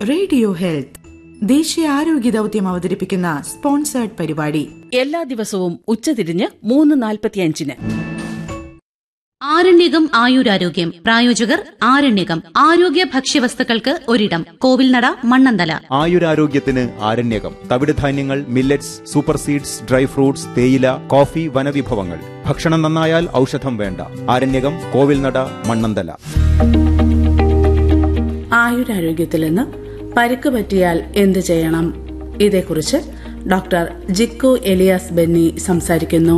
radio health ദേശീയ ആരോഗ്യ ദൗത്യം അവതരിപ്പിക്കുന്ന സ്പോൺസേർഡ് പരിപാടി എല്ലാ ദിവസവും ഉച്ചതിരിഞ്ഞ് മൂന്ന് നാൽപ്പത്തിയഞ്ചിന് ആരണ്യകം ആയുരാരോഗ്യം പ്രായോജകർ ആരണ്യകം ആരോഗ്യ ഭക്ഷ്യവസ്തുക്കൾക്ക് ഒരിടം കോവിൽനട മണ്ണന്തല ആയുരാരോഗ്യത്തിന് ആരണ്യകം തവിടുധാന്യങ്ങൾ millets super seeds dry fruits തേയില കോഫി വനവിഭവങ്ങൾ ഭക്ഷണം നന്നായാൽ ഔഷധം വേണ്ട ആരണ്യകം കോവിൽനട മണ്ണന്തല ആയുരാരോഗ്യത്തിൽ നിന്ന് പരിക്ക് പറ്റിയാൽ എന്ത് ചെയ്യണം ഇതേക്കുറിച്ച് ഡോക്ടർ ജിക്കു എലിയാസ് ബെന്നി സംസാരിക്കുന്നു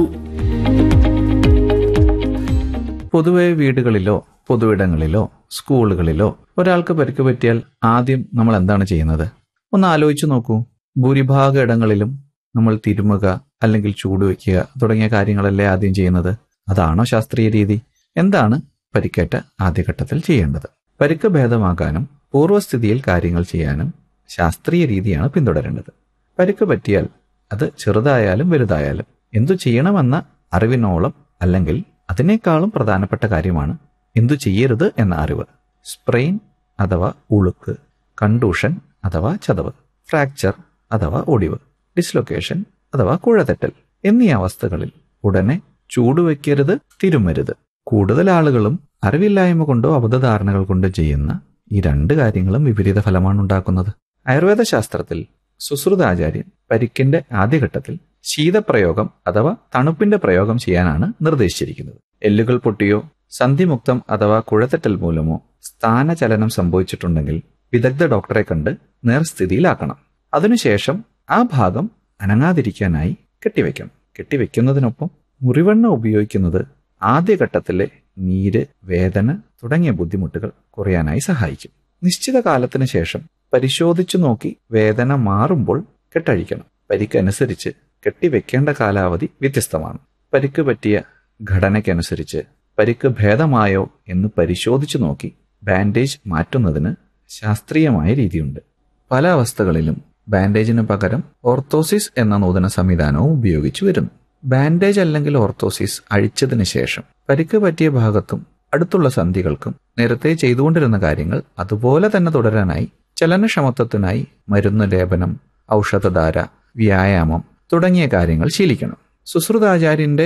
പൊതുവെ വീടുകളിലോ പൊതുവിടങ്ങളിലോ സ്കൂളുകളിലോ ഒരാൾക്ക് പരിക്ക് പറ്റിയാൽ ആദ്യം നമ്മൾ എന്താണ് ചെയ്യുന്നത് ഒന്ന് ആലോചിച്ചു നോക്കൂ ഭൂരിഭാഗ ഇടങ്ങളിലും നമ്മൾ തിരുമുക അല്ലെങ്കിൽ ചൂടുവെക്കുക തുടങ്ങിയ കാര്യങ്ങളല്ലേ ആദ്യം ചെയ്യുന്നത് അതാണോ ശാസ്ത്രീയ രീതി എന്താണ് പരിക്കേറ്റ ആദ്യഘട്ടത്തിൽ ചെയ്യേണ്ടത് പരിക്ക് ഭേദമാക്കാനും പൂർവ്വസ്ഥിതിയിൽ കാര്യങ്ങൾ ചെയ്യാനും ശാസ്ത്രീയ രീതിയാണ് പിന്തുടരേണ്ടത് പരിക്ക് പറ്റിയാൽ അത് ചെറുതായാലും വലുതായാലും എന്തു ചെയ്യണമെന്ന അറിവിനോളം അല്ലെങ്കിൽ അതിനേക്കാളും പ്രധാനപ്പെട്ട കാര്യമാണ് എന്തു ചെയ്യരുത് എന്ന അറിവ് സ്പ്രെയിൻ അഥവാ ഉളുക്ക് കണ്ടൂഷൻ അഥവാ ചതവ് ഫ്രാക്ചർ അഥവാ ഒടിവ് ഡിസ്ലൊക്കേഷൻ അഥവാ കുഴതെറ്റൽ എന്നീ അവസ്ഥകളിൽ ഉടനെ ചൂടുവെക്കരുത് തിരുമരുത് കൂടുതൽ ആളുകളും അറിവില്ലായ്മ കൊണ്ടോ അബദ്ധധാരണകൾ കൊണ്ടോ ചെയ്യുന്ന ഈ രണ്ട് കാര്യങ്ങളും വിപരീത ഫലമാണ് ഉണ്ടാക്കുന്നത് ആയുർവേദ ശാസ്ത്രത്തിൽ സുശ്രുതാചാര്യൻ പരിക്കിന്റെ ആദ്യഘട്ടത്തിൽ ശീതപ്രയോഗം അഥവാ തണുപ്പിന്റെ പ്രയോഗം ചെയ്യാനാണ് നിർദ്ദേശിച്ചിരിക്കുന്നത് എല്ലുകൾ പൊട്ടിയോ സന്ധിമുക്തം അഥവാ കുഴത്തെറ്റൽ മൂലമോ സ്ഥാനചലനം സംഭവിച്ചിട്ടുണ്ടെങ്കിൽ വിദഗ്ധ ഡോക്ടറെ കണ്ട് നേർസ്ഥിതിയിലാക്കണം അതിനുശേഷം ആ ഭാഗം അനങ്ങാതിരിക്കാനായി കെട്ടിവെക്കണം കെട്ടിവെക്കുന്നതിനൊപ്പം മുറിവെണ്ണ ഉപയോഗിക്കുന്നത് ആദ്യഘട്ടത്തിലെ നീര് വേദന തുടങ്ങിയ ബുദ്ധിമുട്ടുകൾ കുറയാനായി സഹായിക്കും നിശ്ചിത കാലത്തിന് ശേഷം പരിശോധിച്ചു നോക്കി വേദന മാറുമ്പോൾ കെട്ടഴിക്കണം പരിക്കനുസരിച്ച് കെട്ടിവെക്കേണ്ട കാലാവധി വ്യത്യസ്തമാണ് പരിക്ക് പറ്റിയ ഘടനയ്ക്കനുസരിച്ച് പരിക്ക് ഭേദമായോ എന്ന് പരിശോധിച്ചു നോക്കി ബാൻഡേജ് മാറ്റുന്നതിന് ശാസ്ത്രീയമായ രീതിയുണ്ട് പല അവസ്ഥകളിലും ബാൻഡേജിന് പകരം ഓർത്തോസിസ് എന്ന നൂതന സംവിധാനവും ഉപയോഗിച്ചു വരുന്നു ബാൻഡേജ് അല്ലെങ്കിൽ ഓർത്തോസിസ് അഴിച്ചതിന് ശേഷം പരിക്ക് പറ്റിയ ഭാഗത്തും അടുത്തുള്ള സന്ധികൾക്കും നേരത്തെ ചെയ്തുകൊണ്ടിരുന്ന കാര്യങ്ങൾ അതുപോലെ തന്നെ തുടരാനായി ചലനക്ഷമത്വത്തിനായി മരുന്ന് ലേപനം ഔഷധധാര വ്യായാമം തുടങ്ങിയ കാര്യങ്ങൾ ശീലിക്കണം സുശ്രുതാചാര്യന്റെ